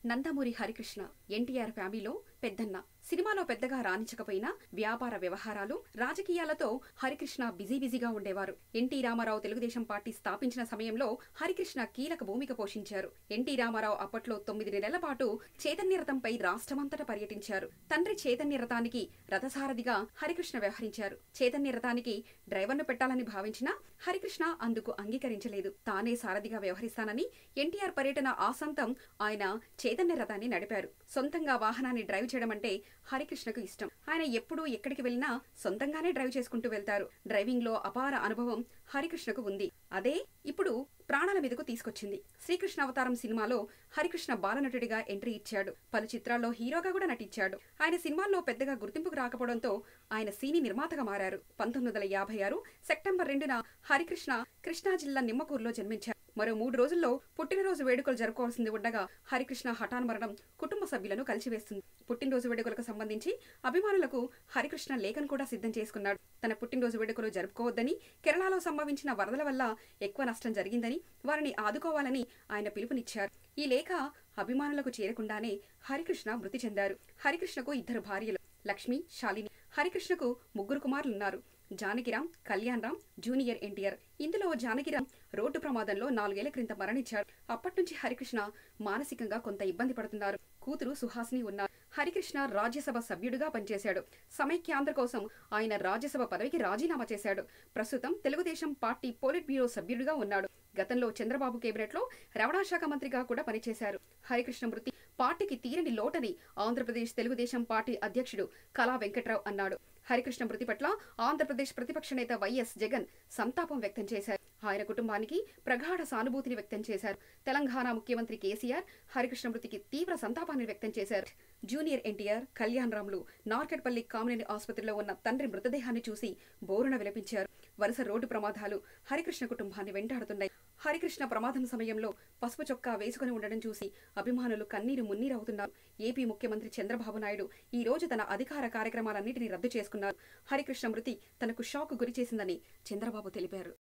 నందమూరి హరికృష్ణ ఎన్టీఆర్ ఫ్యామిలీలో పెద్దన్న సినిమాలో పెద్దగా రాణించకపోయినా వ్యాపార వ్యవహారాలు రాజకీయాలతో హరికృష్ణ బిజీ బిజీగా ఉండేవారు ఎన్టీ రామారావు తెలుగుదేశం పార్టీ స్థాపించిన సమయంలో హరికృష్ణ కీలక భూమిక పోషించారు ఎన్టీ రామారావు అప్పట్లో తొమ్మిది నెలల పాటు చైతన్య రథంపై రాష్ట్రమంతటా పర్యటించారు తండ్రి చైతన్య రథానికి రథసారథిగా హరికృష్ణ వ్యవహరించారు చైతన్య రథానికి డ్రైవర్ను పెట్టాలని భావించినా హరికృష్ణ అందుకు అంగీకరించలేదు తానే సారథిగా వ్యవహరిస్తానని ఎన్టీఆర్ పర్యటన ఆసంతం ఆయన చైతన్య రథాన్ని నడిపారు సొంతంగా వాహనాన్ని డ్రైవ్ చేయడం అంటే హరికృష్ణకు ఇష్టం ఆయన ఎప్పుడూ ఎక్కడికి వెళ్ళినా సొంతంగానే డ్రైవ్ చేసుకుంటూ వెళ్తారు డ్రైవింగ్ లో అపార అనుభవం హరికృష్ణకు ఉంది అదే ఇప్పుడు ప్రాణాల మీదకు తీసుకొచ్చింది శ్రీకృష్ణ అవతారం సినిమాలో హరికృష్ణ బాలనటుడిగా ఎంట్రీ ఇచ్చాడు పలు చిత్రాల్లో హీరోగా కూడా నటించాడు ఆయన సినిమాల్లో పెద్దగా గుర్తింపుకు రాకపోవడంతో ఆయన సీని నిర్మాతగా మారారు పంతొమ్మిది వందల యాభై ఆరు సెప్టెంబర్ రెండున హరికృష్ణ కృష్ణా జిల్లా నిమ్మకూరులో జన్మించారు మరో మూడు రోజుల్లో పుట్టినరోజు వేడుకలు జరుపుకోవాల్సింది ఉండగా హరికృష్ణ హఠాన్ మరణం కుటుంబ సభ్యులను కలిసివేస్తుంది పుట్టినరోజు వేడుకలకు సంబంధించి అభిమానులకు హరికృష్ణ లేఖను కూడా సిద్ధం చేసుకున్నాడు తన పుట్టినరోజు వేడుకలు జరుపుకోవద్దని కేరళలో సంభవించిన వరదల వల్ల ఎక్కువ నష్టం జరిగిందని వారిని ఆదుకోవాలని ఆయన పిలుపునిచ్చారు ఈ లేఖ అభిమానులకు చేరకుండానే హరికృష్ణ మృతి చెందారు హరికృష్ణకు ఇద్దరు భార్యలు లక్ష్మి శాలిని హరికృష్ణకు ముగ్గురు కుమారులున్నారు జానకిరాం కళ్యాణరాం జూనియర్ ఎన్టీఆర్ ఇందులో జానకిరాం రోడ్డు ప్రమాదంలో నాలుగేళ్ల క్రితం మరణించాడు అప్పట్నుంచి హరికృష్ణ మానసికంగా కొంత ఇబ్బంది పడుతున్నారు కూతురు సుహాసిని ఉన్నారు హరికృష్ణ రాజ్యసభ సభ్యుడిగా పనిచేశాడు సమైక్యాంధ్ర కోసం ఆయన రాజ్యసభ పదవికి రాజీనామా చేశాడు ప్రస్తుతం తెలుగుదేశం పార్టీ పోలిట్ బ్యూరో సభ్యుడిగా ఉన్నాడు గతంలో చంద్రబాబు కేబినెట్లో రవాణా శాఖ మంత్రిగా కూడా పనిచేశారు హరికృష్ణ మృతి పార్టీకి తీరని లోటని ఆంధ్రప్రదేశ్ తెలుగుదేశం పార్టీ అధ్యక్షుడు కళా వెంకట్రావు అన్నాడు హరికృష్ణ మృతి పట్ల ఆంధ్రప్రదేశ్ ప్రతిపక్ష నేత వైఎస్ జగన్ సంతాపం వ్యక్తం చేశారు ఆయన కుటుంబానికి ప్రగాఢ సానుభూతిని వ్యక్తం చేశారు తెలంగాణ ముఖ్యమంత్రి కేసీఆర్ హరికృష్ణ మృతికి తీవ్ర సంతాపాన్ని వ్యక్తం చేశారు జూనియర్ ఎన్టీఆర్ కళ్యాణ్ రామ్లు నార్కెట్పల్లి కామినేని ఆసుపత్రిలో ఉన్న తండ్రి మృతదేహాన్ని చూసి బోరున విలపించారు వరుస రోడ్డు ప్రమాదాలు హరికృష్ణ కుటుంబాన్ని వెంటాడుతున్నాయి హరికృష్ణ ప్రమాదం సమయంలో పసుపు చొక్కా వేసుకుని ఉండడం చూసి అభిమానులు కన్నీరు మున్నీరవుతున్నారు ఏపీ ముఖ్యమంత్రి చంద్రబాబు నాయుడు ఈ రోజు తన అధికార కార్యక్రమాలన్నింటినీ రద్దు చేసుకున్నారు హరికృష్ణ మృతి తనకు షాక్ గురి చేసిందని చంద్రబాబు తెలిపారు